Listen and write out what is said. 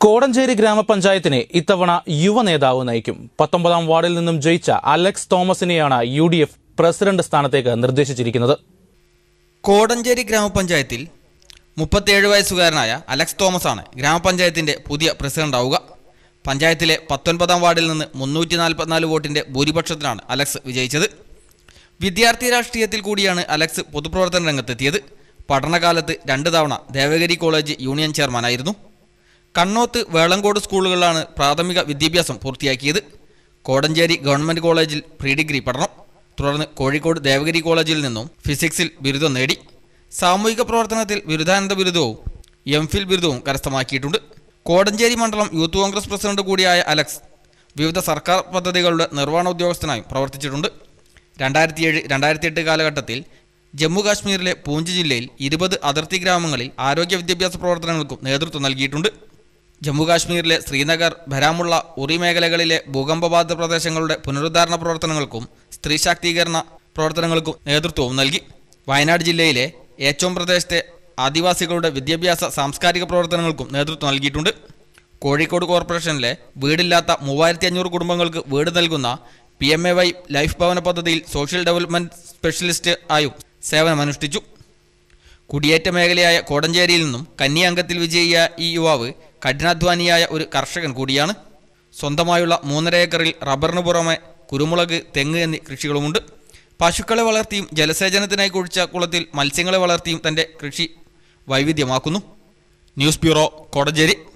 കോടഞ്ചേരി ഗ്രാമപഞ്ചായത്തിനെ ഇത്തവണ യുവ നേതാവ് നയിക്കും പത്തൊമ്പതാം വാർഡിൽ നിന്നും ജയിച്ച അലക്സ് തോമസിനെയാണ് യു ഡി എഫ് പ്രസിഡന്റ് സ്ഥാനത്തേക്ക് നിർദ്ദേശിച്ചിരിക്കുന്നത് കോടഞ്ചേരി ഗ്രാമപഞ്ചായത്തിൽ മുപ്പത്തിയേഴ് വയസ്സുകാരനായ അലക്സ് തോമസ് ആണ് ഗ്രാമപഞ്ചായത്തിന്റെ പുതിയ പ്രസിഡന്റ് ആവുക പഞ്ചായത്തിലെ പത്തൊൻപതാം വാർഡിൽ നിന്ന് മുന്നൂറ്റി നാൽപ്പത്തിനാല് വോട്ടിന്റെ ഭൂരിപക്ഷത്തിനാണ് അലക്സ് വിജയിച്ചത് വിദ്യാർത്ഥി രാഷ്ട്രീയത്തിൽ കൂടിയാണ് അലക്സ് പൊതുപ്രവർത്തന രംഗത്തെത്തിയത് പഠനകാലത്ത് രണ്ട് തവണ ദേവഗിരി കോളേജ് യൂണിയൻ ചെയർമാനായിരുന്നു കണ്ണോത്ത് വേളങ്കോട് സ്കൂളുകളിലാണ് പ്രാഥമിക വിദ്യാഭ്യാസം പൂർത്തിയാക്കിയത് കോടഞ്ചേരി ഗവൺമെന്റ് കോളേജിൽ പ്രീ ഡിഗ്രി പഠനം തുടർന്ന് കോഴിക്കോട് ദേവഗിരി കോളേജിൽ നിന്നും ഫിസിക്സിൽ ബിരുദം നേടി സാമൂഹിക പ്രവർത്തനത്തിൽ ബിരുദാനന്ദ ബിരുദവും എം ഫിൽ ബിരുദവും കരസ്ഥമാക്കിയിട്ടുണ്ട് കോടഞ്ചേരി മണ്ഡലം യൂത്ത് കോൺഗ്രസ് പ്രസിഡന്റ് കൂടിയായ അലക്സ് വിവിധ സർക്കാർ പദ്ധതികളുടെ നിർവഹണ ഉദ്യോഗസ്ഥനായും പ്രവർത്തിച്ചിട്ടുണ്ട് രണ്ടായിരത്തി ഏഴ് രണ്ടായിരത്തി എട്ട് കാലഘട്ടത്തിൽ ജമ്മു കാശ്മീരിലെ പൂഞ്ച് ജില്ലയിൽ ഇരുപത് അതിർത്തി ഗ്രാമങ്ങളിൽ ആരോഗ്യ വിദ്യാഭ്യാസ പ്രവർത്തനങ്ങൾക്കും നേതൃത്വം നൽകിയിട്ടുണ്ട് ജമ്മു കാശ്മീരിലെ ശ്രീനഗർ ബരാമുള്ള ഉറി മേഖലകളിലെ ഭൂകമ്പബാധിത പ്രദേശങ്ങളുടെ പുനരുദ്ധാരണ പ്രവർത്തനങ്ങൾക്കും സ്ത്രീ ശാക്തീകരണ പ്രവർത്തനങ്ങൾക്കും നേതൃത്വവും നൽകി വയനാട് ജില്ലയിലെ ഏച്ചോം പ്രദേശത്തെ ആദിവാസികളുടെ വിദ്യാഭ്യാസ സാംസ്കാരിക പ്രവർത്തനങ്ങൾക്കും നേതൃത്വം നൽകിയിട്ടുണ്ട് കോഴിക്കോട് കോർപ്പറേഷനിലെ വീടില്ലാത്ത മൂവായിരത്തി അഞ്ഞൂറ് കുടുംബങ്ങൾക്ക് വീട് നൽകുന്ന P M A Y life ഭവന പദ്ധതിയിൽ സോഷ്യൽ ഡെവലപ്മെന്റ് സ്പെഷ്യലിസ്റ്റ് ആയും സേവനമനുഷ്ഠിച്ചു കുടിയേറ്റ മേഖലയായ കോടഞ്ചേരിയിൽ നിന്നും കന്നി അംഗത്തിൽ വിജയിയായ ഈ യുവാവ് കഠിനാധ്വാനിയായ ഒരു കർഷകൻ കൂടിയാണ് സ്വന്തമായുള്ള മൂന്നര ഏക്കറിൽ റബ്ബറിന് പുറമെ കുരുമുളക് തെങ്ങ് എന്നീ കൃഷികളുമുണ്ട് പശുക്കളെ വളർത്തിയും ജലസേചനത്തിനായി കുഴിച്ച കുളത്തിൽ മത്സ്യങ്ങളെ വളർത്തിയും തൻ്റെ കൃഷി വൈവിധ്യമാക്കുന്നു ന്യൂസ് ബ്യൂറോ കോടഞ്ചേരി